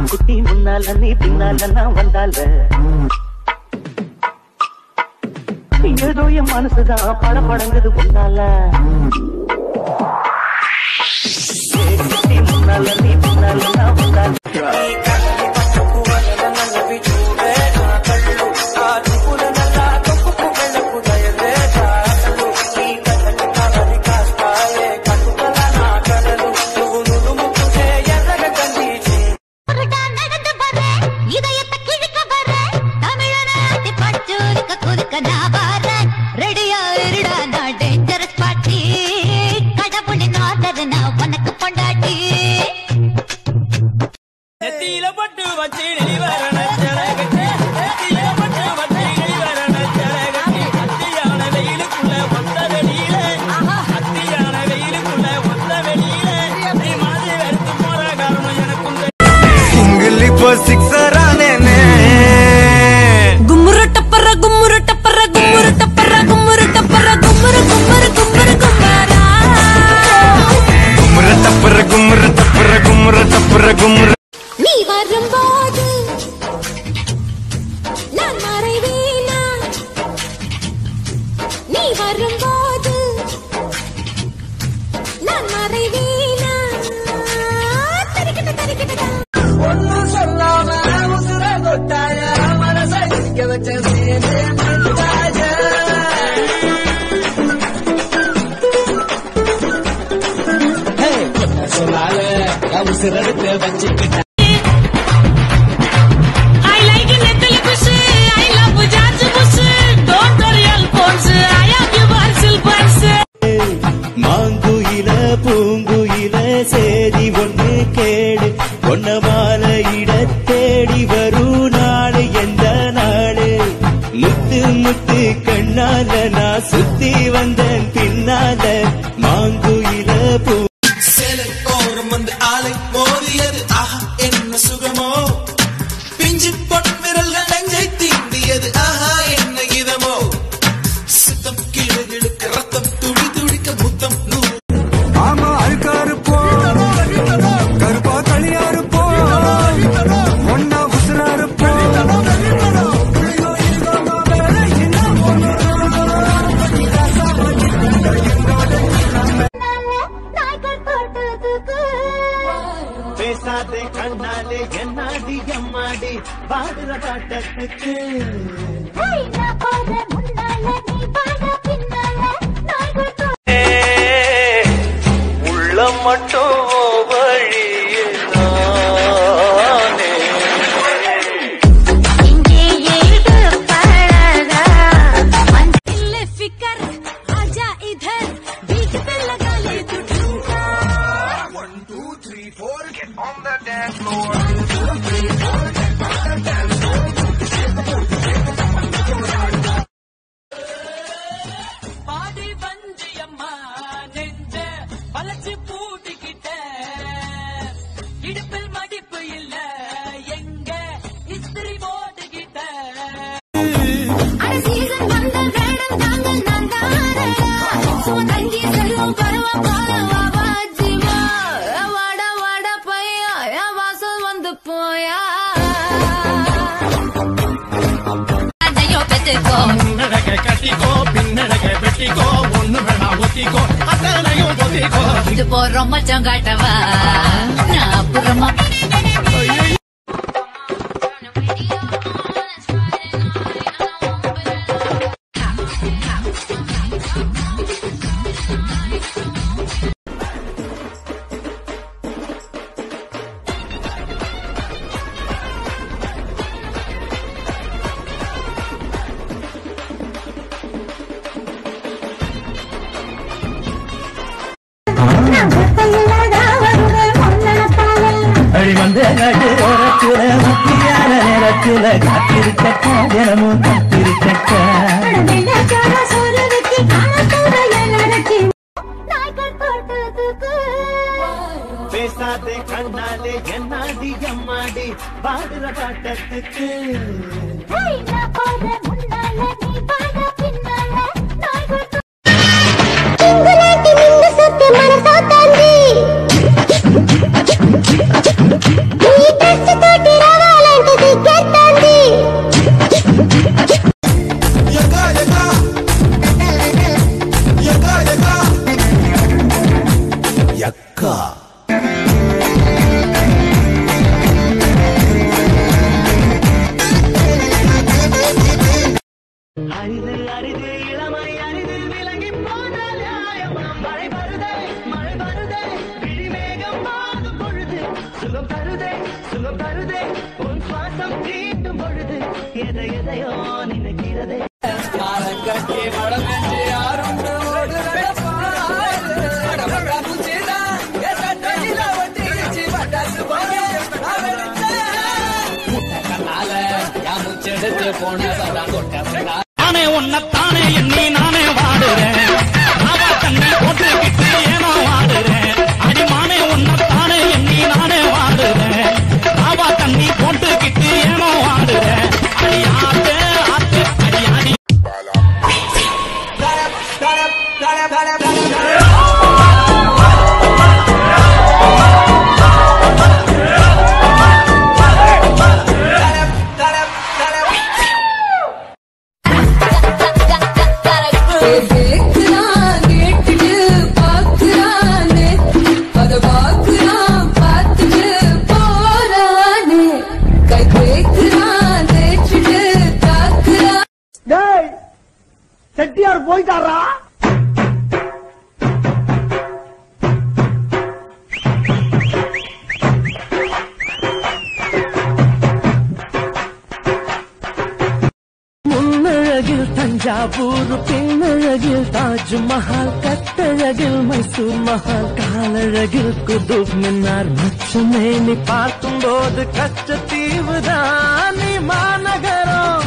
குட்டி முன்னால நீ பின்னால நான் வந்தால ஏதோ என் மனசுதான் பட படங்குது முன்னால ஏய், குட்டி முன்னால நீ பின்னால நான் வந்தால உருட்டா நடந்து வர்றேன், இதயத்தை கிழிக்க வர்றேன், தமிழனாட்டி பச்சோலிக்க குதிக்க நான் வர்றேன். ரெடியா இருடா, நான் dangerous party. கடவுளின் order, நான் உனக்கு பொண்டாட்டி. நெத்தியில பட்டு வச்சு நெளிவரண ஜலகட்டி நெத்தியில பட்டு வச்சு நெளிவரண ஜலகட்டி அத்தியான வெயிலுக்குள்ள ஒத்த வெளியில அத்தியான வெயிலுக்குள்ள ஒத்த வெளியில நீ மனதை வெறுத்து போற காரணம் எனக்கும் தெரியும். சிங்கிள் இப்போ சிக்ஸர் ஆனேனே கும்முரு டப்பர கும்முரு டப்பர கும்முரு டப்பர கும்முரு டப்பர கும்முரு கும்முரு கும்முரு கும்மாரா குமுற தப்புற குமுற தப்புற குமுற தப்புற குமுற நீ வரும்போது நான் மறைவேனா நீ வரும்போது நான் மறைவேனா தரிக்கிட்ட தரிக்கிட்ட ஒண்ணும் சொல்லாம உசுர தொட்டாய மனசை சிக்க வச்ச சீனே மண்டாய சொல்லால உசுரெடுத்து வச்சுக்கிட்ட I like a little bush. I love George Bush. Don't worry, Alphonse. I am your silver. மாங்குயில பூங்குயில சேதி ஒண்ணு கேடு பொன்ன மாலையிட தேடி வரும் நாடு எந்த நாடு முத்து முத்து கண்ணால நான் சுத்தி வந்தேன் பின்னால மாங்குயில பூ ஓரம் வந்து ஆலை மோதியது ஆஹா என்ன சுகமோ பிஞ்சு பொன் விரல்கள் நெஞ்சை தீண்டியது ஆஹா என்ன இதமோ சித்தம் கீழே இழுக்க ரத்தம் துடி துடிக்க முத்தம் நூறு ஆமா அழுக்காரு போ கருப்பா களியாரு போ ஒன்னா உசுராரு போ நாய்கள் போட்டதுக்கு பேசாதே கண்ணாலே என்னாடி எம்மாடி பாடுற பாட்டத்துக்கு ஹேய், நான் போறேன் முன்னால, நீ வாடா பின்னால. நாய்கள் போட்டதுக்கு உள்ளம் மட்டும் வழியே நானே இங்கே ஏது பழகா दिल फिकर आजा इधर बीच पे लगा ले तू ठुमका பாடி வஞ்சி அம்மா நெஞ்ச வளைச்சு பூட்டிக்கிட்ட இடுப்பில் மடிப்பு இல்ல எங்க இஸ்திரி போட்டுக்கிட்ட அட சீசன் வந்த வேடம் தாங்கள் நான் தானடா சும தங்கி செல்லும் பருவம் போல வாஜிமா வாட வாட பையா என் வாசல் வந்து போயா அதையோ பெத்துக்கோ முன்னடக கட்டிக்கோ பின்னடக வெட்டிக்கோ ஒண்ணு வேணா ஒத்திக்கோ அத்தனையும் ஒத்திக்கோ இது போறோம் மச்சம் காட்டவா நான் அப்புறமா அடி வந்த காட்டு ஓரத்துல முக்கியான நேரத்துல காத்திருக்கட்டா தினமும் காத்திருக்கட்டா நாய்கள் போட்டதுக்கு பேசாதே கண்ணாலே என்னாடி எம்மாடி பாடுற பாட்டத்துக்கு ஹேய், நான் போறேன் முன்னால, நீ வாடா பின்னால. நாய்கள் போ- உங்களாட்டி நின்னு சத்து மனசா தாண்டி நீ dress போட்டு சுகம் தருதே உன் சுவாசம் தீண்டும் பொழுது எதை எதையோ நினைக்கிறதே நானே உன்னைத்தானே எண்ணி நானே வாடுறேன் ராவா தண்ணி போட்டுக்கிட்டு ஏனோ வாடுறேன் அடிமானே உன்னைத்தானே எண்ணி நானே வாடுறேன் ராவா தண்ணி போட்டுக்கிட்டு ஏனோ வாடுறேன் அடி ஆத்து ஆத்து அடி அடி கேக்குறான் கேட்டுட்டு பாக்குறானே அத பாக்குறான் பார்த்துட்டு போறானே கை கேக்குறான் தேய்ச்சிட்டு தாக்குறான் டேய் செட்டியார் போயிட்டாரா முன்னழகில் தஞ்சாவூர் பின்னழகில் தாஜ்மஹால் கட்டழகில் மைசூர் மஹால் காலழகில் குதுப் மின்னார் மச்சமே நீ பார்க்கும் போது கச்சத்தீவுதான் நீ மாநகரம்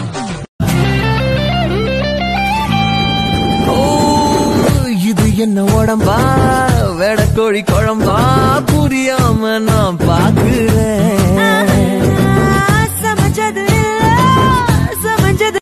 இது என்ன உடம்பா வெடக்கோழி குழம்பா புரியாம நான் பாக்குறேன் சமைச்சது சமைச்சது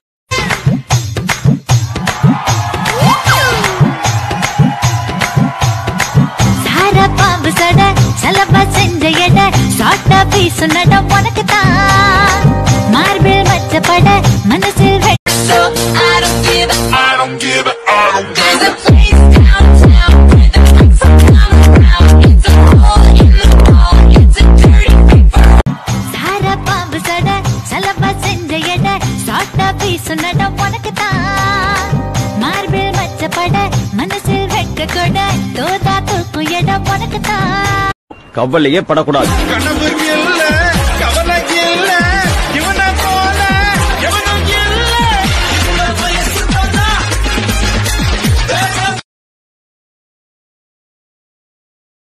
சார பாம்பு சட சலபா செஞ்ச எட சாட்டா பீசு நட உனக்கு தான் மார்பிள் மச்சப்பட மனசில் வெட்ட I don't give it I don't give it I don't give it There's a place downtown where the freaks are coming around It's a hole in the wall It's a dirty paper சார பாம்பு சட சலபா செஞ்ச எட சாட்டா piece நட உனக்கு தான் marble மச்சப்பட மனசில் வெட்ட கொட தோதா தூக்கும் எட உனக்கு தான் கவலையே படக்கூடாது கனவு